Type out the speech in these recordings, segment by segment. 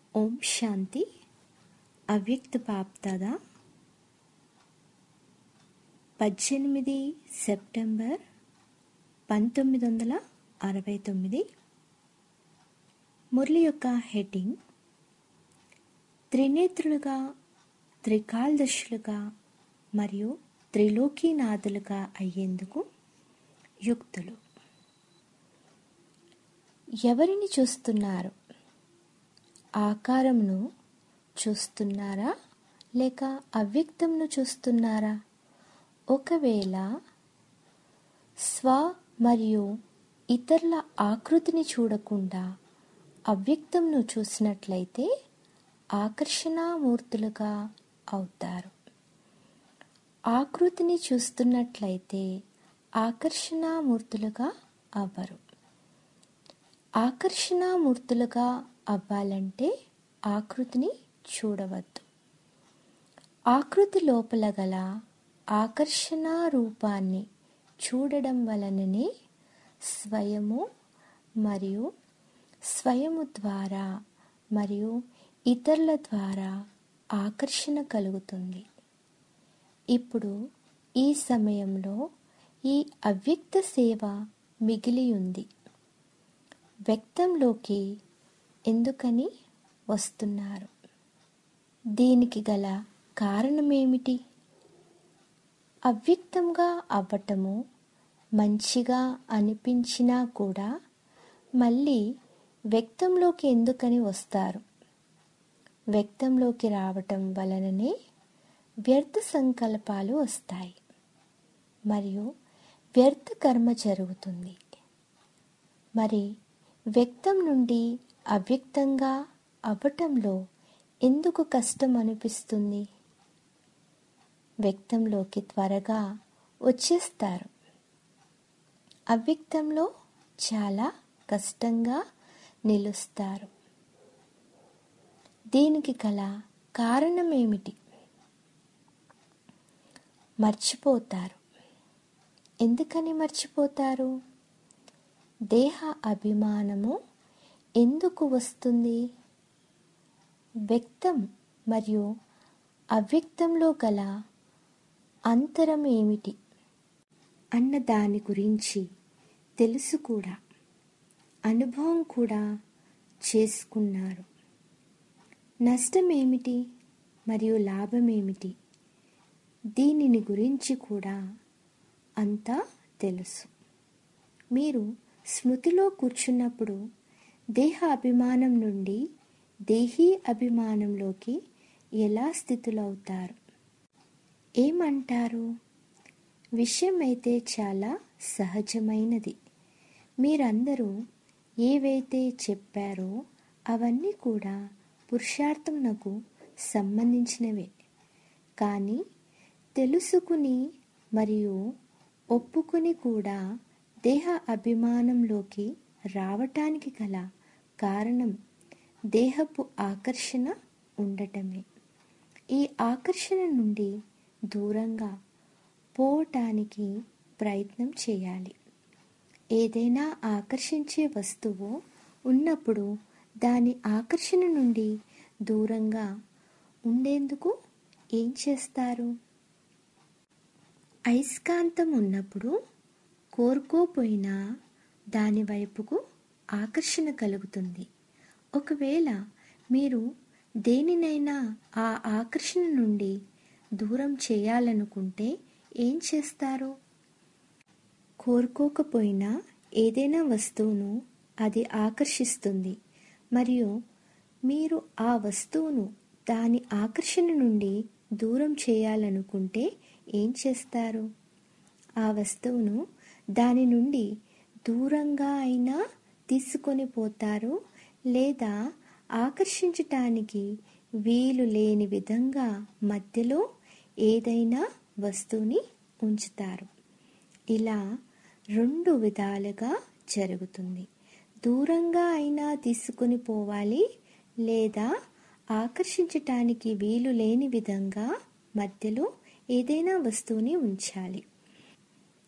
ఓం శాంతి అవ్యక్త పాప్దాద పద్దెనిమిది సెప్టెంబర్ పంతొమ్మిది వందల అరవై తొమ్మిది మురళి యొక్క హెడ్డింగ్ త్రినేత్రులుగా త్రికాల్దశులుగా మరియు త్రిలోకీనాథులుగా అయ్యేందుకు యుక్తులు ఎవరిని చూస్తున్నారు ఆకారంను చూస్తున్నారా లేక అవ్యక్తంను చూస్తున్నారా ఒకవేళ స్వ మరియు ఇతరుల ఆకృతిని చూడకుండా అవ్యక్తంను చూసినట్లయితే ఆకర్షణామూర్తులుగా అవుతారు ఆకృతిని చూస్తున్నట్లయితే ఆకర్షణామూర్తులుగా అవ్వరు ఆకర్షణామూర్తులుగా అవ్వాలంటే ఆకృతిని చూడవద్దు ఆకృతి లోపల గల ఆకర్షణ రూపాన్ని చూడడం వలననే స్వయము మరియు స్వయము ద్వారా మరియు ఇతరుల ద్వారా ఆకర్షణ కలుగుతుంది ఇప్పుడు ఈ సమయంలో ఈ అవ్యక్త సేవ మిగిలి ఉంది వ్యక్తంలోకి ఎందుకని వస్తున్నారు దీనికి గల కారణమేమిటి అవ్యక్తంగా అవ్వటము మంచిగా అనిపించినా కూడా మళ్ళీ వ్యక్తంలోకి ఎందుకని వస్తారు వ్యక్తంలోకి రావటం వలననే వ్యర్థ సంకల్పాలు వస్తాయి మరియు వ్యర్థ కర్మ జరుగుతుంది మరి వ్యక్తం నుండి అవ్యక్తంగా అవ్వటంలో ఎందుకు కష్టం అనిపిస్తుంది వ్యక్తంలోకి త్వరగా వచ్చేస్తారు అవ్యక్తంలో చాలా కష్టంగా నిలుస్తారు దీనికి గల కారణం ఏమిటి మర్చిపోతారు ఎందుకని మర్చిపోతారు దేహ అభిమానము ఎందుకు వస్తుంది వ్యక్తం మరియు అవ్యక్తంలో గల అంతరం ఏమిటి అన్న దాని గురించి తెలుసు కూడా అనుభవం కూడా చేసుకున్నారు నష్టం ఏమిటి మరియు లాభం ఏమిటి దీనిని గురించి కూడా అంతా తెలుసు మీరు స్మృతిలో కూర్చున్నప్పుడు దేహ అభిమానం నుండి దేహీ అభిమానంలోకి ఎలా స్థితులవుతారు ఏమంటారు విషయం అయితే చాలా సహజమైనది మీరందరూ ఏవైతే చెప్పారో అవన్నీ కూడా పురుషార్థంనకు సంబంధించినవే కానీ తెలుసుకుని మరియు ఒప్పుకుని కూడా దేహ అభిమానంలోకి రావటానికి గల కారణం దేహపు ఆకర్షణ ఉండటమే ఈ ఆకర్షణ నుండి దూరంగా పోవటానికి ప్రయత్నం చేయాలి ఏదైనా ఆకర్షించే వస్తువు ఉన్నప్పుడు దాని ఆకర్షణ నుండి దూరంగా ఉండేందుకు ఏం చేస్తారు అయస్కాంతం ఉన్నప్పుడు కోరుకోపోయినా దాని వైపుకు ఆకర్షణ కలుగుతుంది ఒకవేళ మీరు దేనినైనా ఆ ఆకర్షణ నుండి దూరం చేయాలనుకుంటే ఏం చేస్తారు కోరుకోకపోయినా ఏదైనా వస్తువును అది ఆకర్షిస్తుంది మరియు మీరు ఆ వస్తువును దాని ఆకర్షణ నుండి దూరం చేయాలనుకుంటే ఏం చేస్తారు ఆ వస్తువును దాని నుండి దూరంగా అయినా తీసుకొని పోతారు లేదా ఆకర్షించటానికి వీలు లేని విధంగా మధ్యలో ఏదైనా వస్తువుని ఉంచుతారు ఇలా రెండు విధాలుగా జరుగుతుంది దూరంగా అయినా తీసుకొని పోవాలి లేదా ఆకర్షించటానికి వీలు లేని విధంగా మధ్యలో ఏదైనా వస్తువుని ఉంచాలి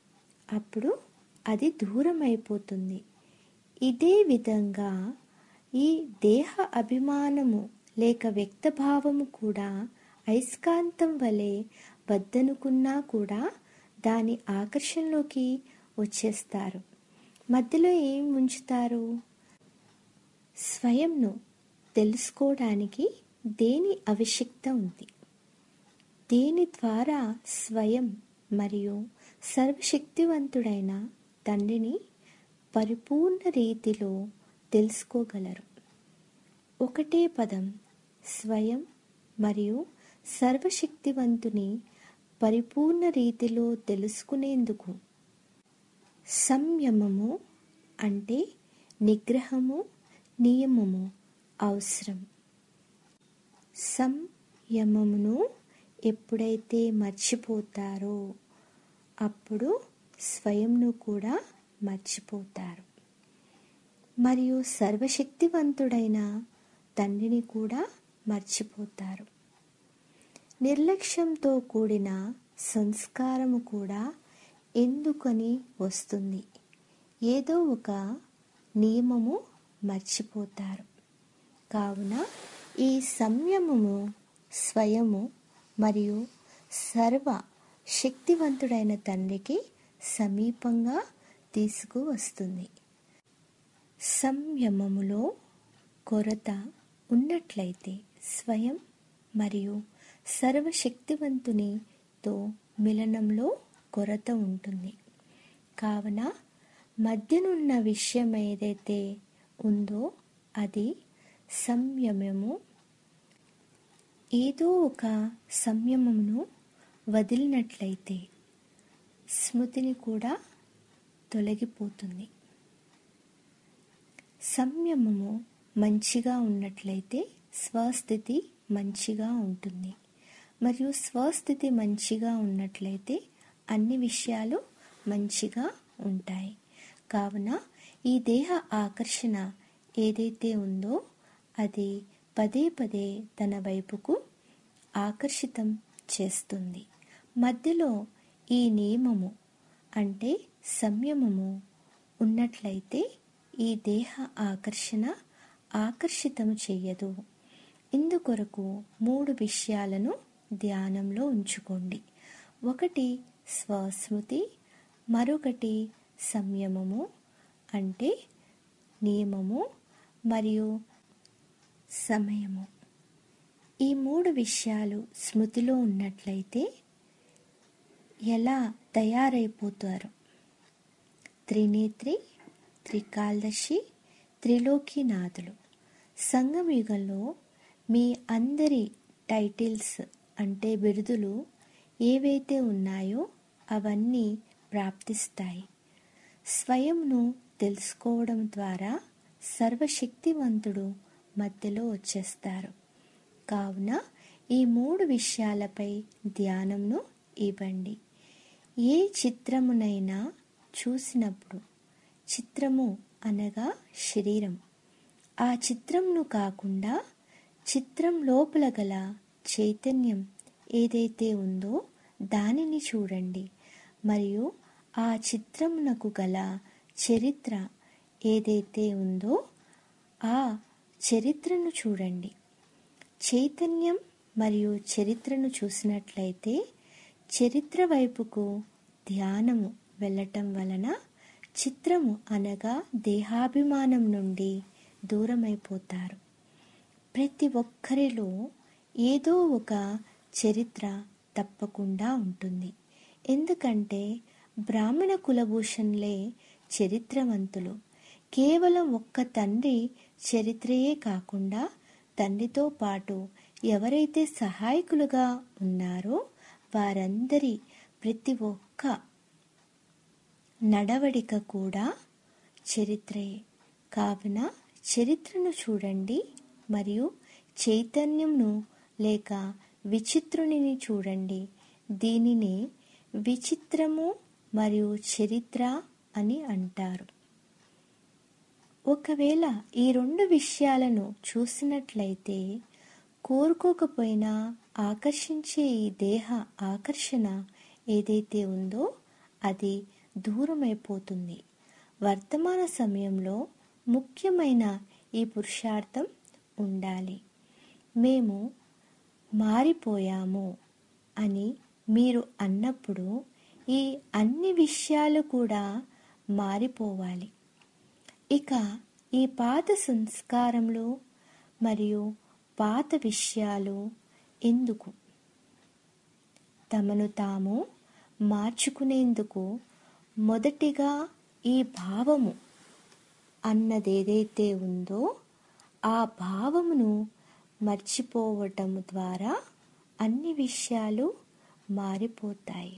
అప్పుడు అది దూరం అయిపోతుంది ఇదే విధంగా ఈ దేహ అభిమానము లేక వ్యక్తభావము కూడా అయస్కాంతం వలె వద్దనుకున్నా కూడా దాని ఆకర్షణలోకి వచ్చేస్తారు మధ్యలో ఏం ఉంచుతారు స్వయంను తెలుసుకోవడానికి దేని ఆవశ్యకత ఉంది దేని ద్వారా స్వయం మరియు సర్వశక్తివంతుడైన తండ్రిని పరిపూర్ణ రీతిలో తెలుసుకోగలరు ఒకటే పదం స్వయం మరియు సర్వశక్తివంతుని పరిపూర్ణ రీతిలో తెలుసుకునేందుకు సంయమము అంటే నిగ్రహము నియమము అవసరం సంయమమును ఎప్పుడైతే మర్చిపోతారో అప్పుడు స్వయంను కూడా మర్చిపోతారు మరియు సర్వశక్తివంతుడైన తండ్రిని కూడా మర్చిపోతారు నిర్లక్ష్యంతో కూడిన సంస్కారము కూడా ఎందుకని వస్తుంది ఏదో ఒక నియమము మర్చిపోతారు కావున ఈ సంయమము స్వయము మరియు సర్వ శక్తివంతుడైన తండ్రికి సమీపంగా తీసుకువస్తుంది సంయమములో కొరత ఉన్నట్లయితే స్వయం మరియు సర్వశక్తివంతునితో మిలనంలో కొరత ఉంటుంది కావున మధ్యనున్న విషయం ఏదైతే ఉందో అది సంయమము ఏదో ఒక సంయమమును వదిలినట్లయితే స్మృతిని కూడా తొలగిపోతుంది సంయమము మంచిగా ఉన్నట్లయితే స్వస్థితి మంచిగా ఉంటుంది మరియు స్వస్థితి మంచిగా ఉన్నట్లయితే అన్ని విషయాలు మంచిగా ఉంటాయి కావున ఈ దేహ ఆకర్షణ ఏదైతే ఉందో అది పదే పదే తన వైపుకు ఆకర్షితం చేస్తుంది మధ్యలో ఈ నియమము అంటే సంయమము ఉన్నట్లయితే ఈ దేహ ఆకర్షణ ఆకర్షితం చెయ్యదు ఇందుకొరకు మూడు విషయాలను ధ్యానంలో ఉంచుకోండి ఒకటి స్వస్మృతి మరొకటి సంయమము అంటే నియమము మరియు సమయము ఈ మూడు విషయాలు స్మృతిలో ఉన్నట్లయితే ఎలా తయారైపోతారు త్రినేత్రి త్రికాలదర్శి త్రిలోకినాథులు సంగమయుగంలో మీ అందరి టైటిల్స్ అంటే బిరుదులు ఏవైతే ఉన్నాయో అవన్నీ ప్రాప్తిస్తాయి స్వయంను తెలుసుకోవడం ద్వారా సర్వశక్తివంతుడు మధ్యలో వచ్చేస్తారు కావున ఈ మూడు విషయాలపై ధ్యానంను ఇవ్వండి ఏ చిత్రమునైనా చూసినప్పుడు చిత్రము అనగా శరీరం ఆ చిత్రంను కాకుండా చిత్రం లోపల గల చైతన్యం ఏదైతే ఉందో దానిని చూడండి మరియు ఆ చిత్రమునకు గల చరిత్ర ఏదైతే ఉందో ఆ చరిత్రను చూడండి చైతన్యం మరియు చరిత్రను చూసినట్లయితే చరిత్ర వైపుకు ధ్యానము వెళ్ళటం వలన చిత్రము అనగా దేహాభిమానం నుండి దూరమైపోతారు ప్రతి ఒక్కరిలో ఏదో ఒక చరిత్ర తప్పకుండా ఉంటుంది ఎందుకంటే బ్రాహ్మణ కులభూషణులే చరిత్రవంతులు కేవలం ఒక్క తండ్రి చరిత్రయే కాకుండా తండ్రితో పాటు ఎవరైతే సహాయకులుగా ఉన్నారో వారందరి ప్రతి ఒక్క నడవడిక కూడా చరిత్రయే కావున చరిత్రను చూడండి మరియు చైతన్యంను లేక విచిత్రునిని చూడండి దీనిని విచిత్రము మరియు చరిత్ర అని అంటారు ఒకవేళ ఈ రెండు విషయాలను చూసినట్లయితే కోరుకోకపోయినా ఆకర్షించే ఈ దేహ ఆకర్షణ ఏదైతే ఉందో అది దూరమైపోతుంది వర్తమాన సమయంలో ముఖ్యమైన ఈ పురుషార్థం ఉండాలి మేము మారిపోయాము అని మీరు అన్నప్పుడు ఈ అన్ని విషయాలు కూడా మారిపోవాలి ఇక ఈ పాత సంస్కారములు మరియు పాత విషయాలు ఎందుకు తమను తాము మార్చుకునేందుకు మొదటిగా ఈ భావము అన్నదేదైతే ఉందో ఆ భావమును మర్చిపోవటం ద్వారా అన్ని విషయాలు మారిపోతాయి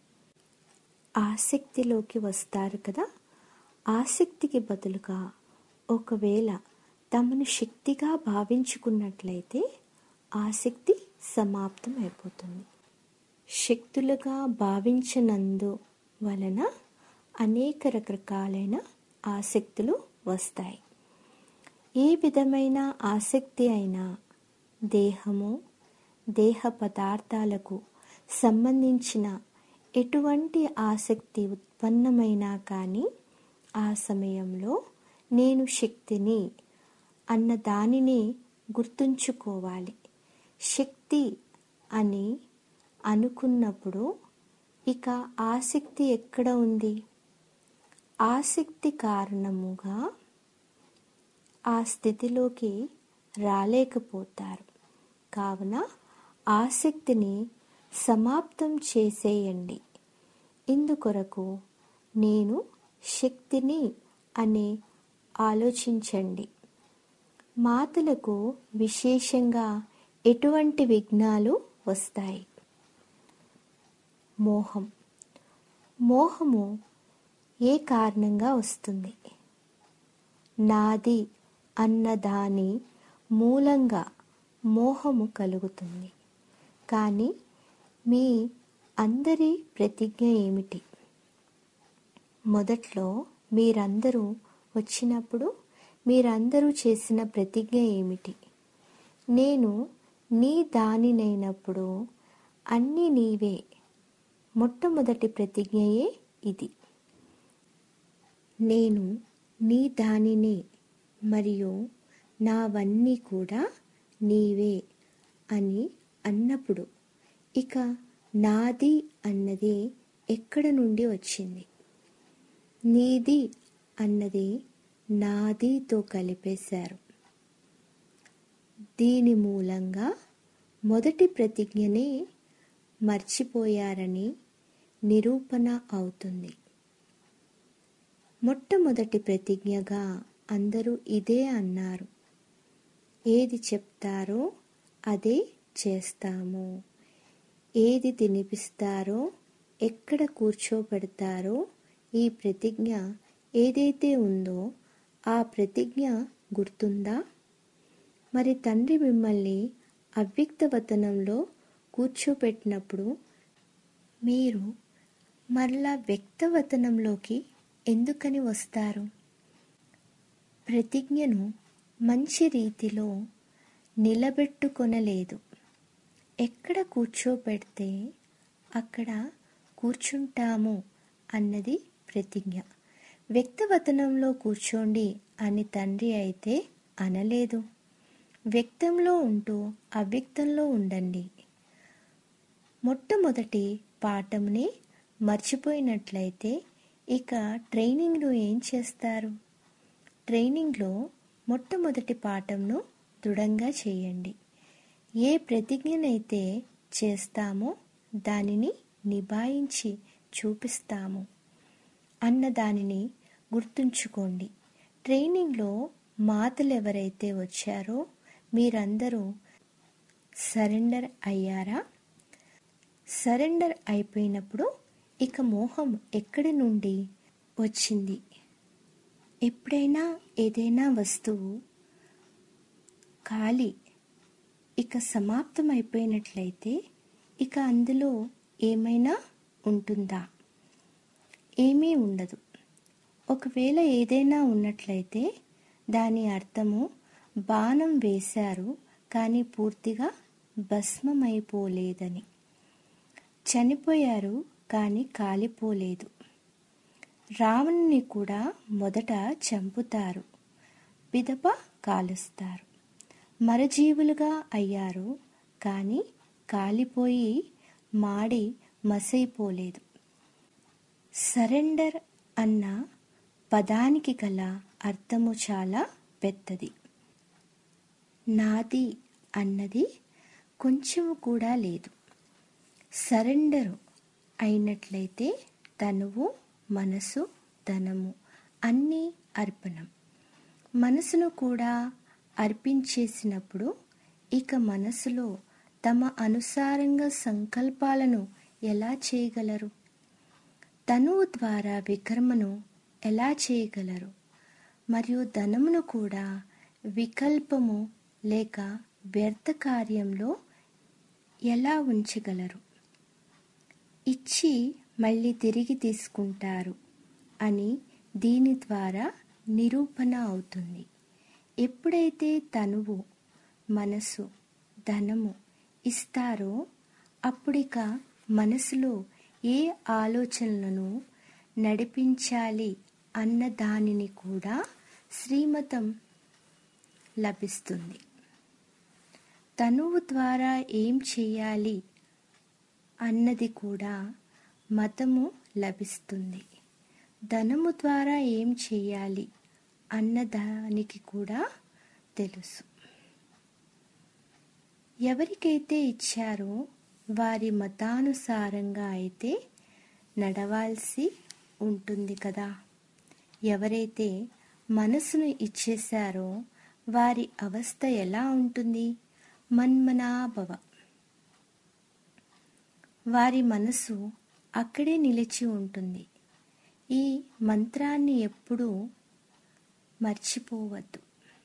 ఆసక్తిలోకి వస్తారు కదా ఆసక్తికి బదులుగా ఒకవేళ తమను శక్తిగా భావించుకున్నట్లయితే ఆసక్తి సమాప్తం అయిపోతుంది శక్తులుగా భావించనందు వలన అనేక రకరకాలైన ఆసక్తులు వస్తాయి ఏ విధమైన ఆసక్తి అయినా దేహము దేహ పదార్థాలకు సంబంధించిన ఎటువంటి ఆసక్తి ఉత్పన్నమైనా కానీ ఆ సమయంలో నేను శక్తిని అన్న దానిని గుర్తుంచుకోవాలి శక్తి అని అనుకున్నప్పుడు ఇక ఆసక్తి ఎక్కడ ఉంది ఆసక్తి కారణముగా ఆ స్థితిలోకి రాలేకపోతారు కావున ఆసక్తిని సమాప్తం చేసేయండి ఇందుకొరకు నేను శక్తిని అని ఆలోచించండి మాతలకు విశేషంగా ఎటువంటి విఘ్నాలు వస్తాయి మోహం మోహము ఏ కారణంగా వస్తుంది నాది అన్నదాని మూలంగా మోహము కలుగుతుంది కానీ మీ అందరి ప్రతిజ్ఞ ఏమిటి మొదట్లో మీరందరూ వచ్చినప్పుడు మీరందరూ చేసిన ప్రతిజ్ఞ ఏమిటి నేను నీ దానినైనప్పుడు అన్నీ నీవే మొట్టమొదటి ప్రతిజ్ఞయే ఇది నేను నీ దానినే మరియు నావన్నీ కూడా నీవే అని అన్నప్పుడు ఇక నాది అన్నది ఎక్కడ నుండి వచ్చింది నీది అన్నది నాదితో కలిపేశారు దీని మూలంగా మొదటి ప్రతిజ్ఞనే మర్చిపోయారని నిరూపణ అవుతుంది మొట్టమొదటి ప్రతిజ్ఞగా అందరూ ఇదే అన్నారు ఏది చెప్తారో అదే చేస్తాము ఏది తినిపిస్తారో ఎక్కడ కూర్చోబెడతారో ఈ ప్రతిజ్ఞ ఏదైతే ఉందో ఆ ప్రతిజ్ఞ గుర్తుందా మరి తండ్రి మిమ్మల్ని అవ్యక్తవతనంలో కూర్చోపెట్టినప్పుడు మీరు మరలా వ్యక్తవతనంలోకి ఎందుకని వస్తారు ప్రతిజ్ఞను మంచి రీతిలో నిలబెట్టుకొనలేదు ఎక్కడ కూర్చోపెడితే అక్కడ కూర్చుంటాము అన్నది ప్రతిజ్ఞ వ్యక్తవతనంలో కూర్చోండి అని తండ్రి అయితే అనలేదు వ్యక్తంలో ఉంటూ అవ్యక్తంలో ఉండండి మొట్టమొదటి పాఠంని మర్చిపోయినట్లయితే ఇక ట్రైనింగ్లో ఏం చేస్తారు ట్రైనింగ్లో మొట్టమొదటి పాఠంను దృఢంగా చేయండి ఏ ప్రతిజ్ఞనైతే చేస్తామో దానిని నిభాయించి చూపిస్తాము అన్న దానిని గుర్తుంచుకోండి ట్రైనింగ్లో మాతలు ఎవరైతే వచ్చారో మీరందరూ సరెండర్ అయ్యారా సరెండర్ అయిపోయినప్పుడు ఇక మోహం ఎక్కడి నుండి వచ్చింది ఎప్పుడైనా ఏదైనా వస్తువు ఖాళీ ఇక సమాప్తం అయిపోయినట్లయితే ఇక అందులో ఏమైనా ఉంటుందా ఏమీ ఉండదు ఒకవేళ ఏదైనా ఉన్నట్లయితే దాని అర్థము బాణం వేశారు కానీ పూర్తిగా భస్మమైపోలేదని చనిపోయారు కానీ కాలిపోలేదు రావణుని కూడా మొదట చంపుతారు పిదప కాలుస్తారు మరజీవులుగా అయ్యారు కానీ కాలిపోయి మాడి మసైపోలేదు సరెండర్ అన్న పదానికి గల అర్థము చాలా పెద్దది నాది అన్నది కొంచెము కూడా లేదు సరెండరు అయినట్లయితే తనువు మనసు ధనము అన్నీ అర్పణం మనసును కూడా అర్పించేసినప్పుడు ఇక మనసులో తమ అనుసారంగా సంకల్పాలను ఎలా చేయగలరు తనువు ద్వారా వికర్మను ఎలా చేయగలరు మరియు ధనమును కూడా వికల్పము లేక వ్యర్థ కార్యంలో ఎలా ఉంచగలరు ఇచ్చి మళ్ళీ తిరిగి తీసుకుంటారు అని దీని ద్వారా నిరూపణ అవుతుంది ఎప్పుడైతే తనువు మనసు ధనము ఇస్తారో అప్పుడిక మనసులో ఏ ఆలోచనలను నడిపించాలి అన్న దానిని కూడా శ్రీమతం లభిస్తుంది తనువు ద్వారా ఏం చేయాలి అన్నది కూడా మతము లభిస్తుంది ధనము ద్వారా ఏం చేయాలి అన్న దానికి కూడా తెలుసు ఎవరికైతే ఇచ్చారో వారి మతానుసారంగా అయితే నడవాల్సి ఉంటుంది కదా ఎవరైతే మనసును ఇచ్చేశారో వారి అవస్థ ఎలా ఉంటుంది మన్మనాభవ వారి మనసు అక్కడే నిలిచి ఉంటుంది ఈ మంత్రాన్ని ఎప్పుడూ మర్చిపోవద్దు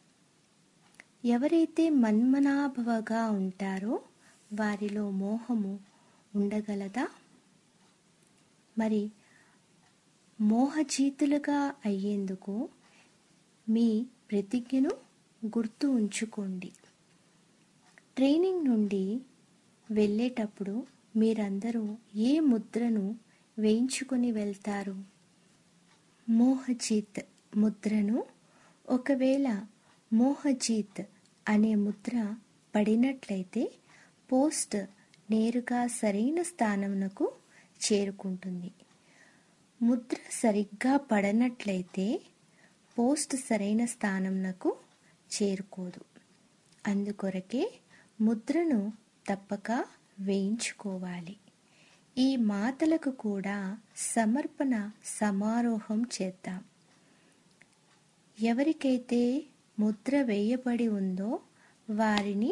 ఎవరైతే మన్మనాభవగా ఉంటారో వారిలో మోహము ఉండగలదా మరి మోహజీతులుగా అయ్యేందుకు మీ ప్రతిజ్ఞను గుర్తు ఉంచుకోండి ట్రైనింగ్ నుండి వెళ్ళేటప్పుడు మీరందరూ ఏ ముద్రను వేయించుకొని వెళ్తారు మోహజీత్ ముద్రను ఒకవేళ మోహజీత్ అనే ముద్ర పడినట్లయితే పోస్ట్ నేరుగా సరైన స్థానమునకు చేరుకుంటుంది ముద్ర సరిగ్గా పడనట్లయితే పోస్ట్ సరైన స్థానంనకు చేరుకోదు అందుకొరకే ముద్రను తప్పక వేయించుకోవాలి ఈ మాటలకు కూడా సమర్పణ సమారోహం చేద్దాం ఎవరికైతే ముద్ర వేయబడి ఉందో వారిని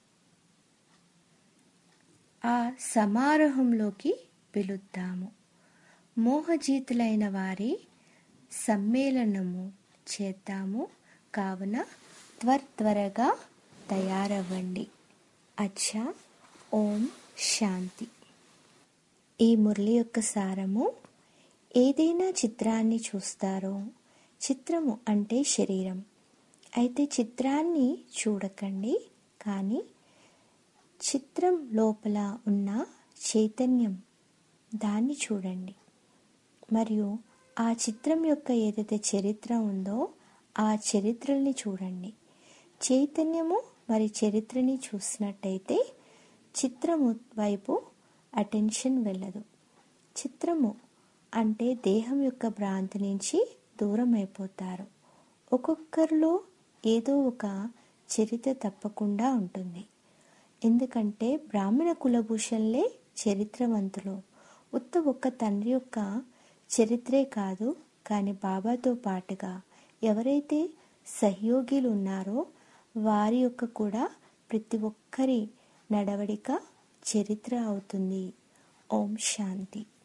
ఆ సమారోహంలోకి పిలుద్దాము మోహజీతులైన వారి సమ్మేళనము చేద్దాము కావున త్వర త్వరగా తయారవ్వండి అచ్చా ఓం శాంతి ఈ మురళి యొక్క సారము ఏదైనా చిత్రాన్ని చూస్తారో చిత్రము అంటే శరీరం అయితే చిత్రాన్ని చూడకండి కానీ చిత్రం లోపల ఉన్న చైతన్యం దాన్ని చూడండి మరియు ఆ చిత్రం యొక్క ఏదైతే చరిత్ర ఉందో ఆ చరిత్రల్ని చూడండి చైతన్యము మరి చరిత్రని చూసినట్టయితే చిత్రము వైపు అటెన్షన్ వెళ్ళదు చిత్రము అంటే దేహం యొక్క భ్రాంతి నుంచి దూరం అయిపోతారు ఒక్కొక్కరిలో ఏదో ఒక చరిత్ర తప్పకుండా ఉంటుంది ఎందుకంటే బ్రాహ్మణ కులభూషణలే చరిత్రవంతులు ఉత్త ఒక్క తండ్రి యొక్క చరిత్రే కాదు కానీ బాబాతో పాటుగా ఎవరైతే సహయోగిలు ఉన్నారో వారి యొక్క కూడా ప్రతి ఒక్కరి నడవడిక చరిత్ర అవుతుంది ఓం శాంతి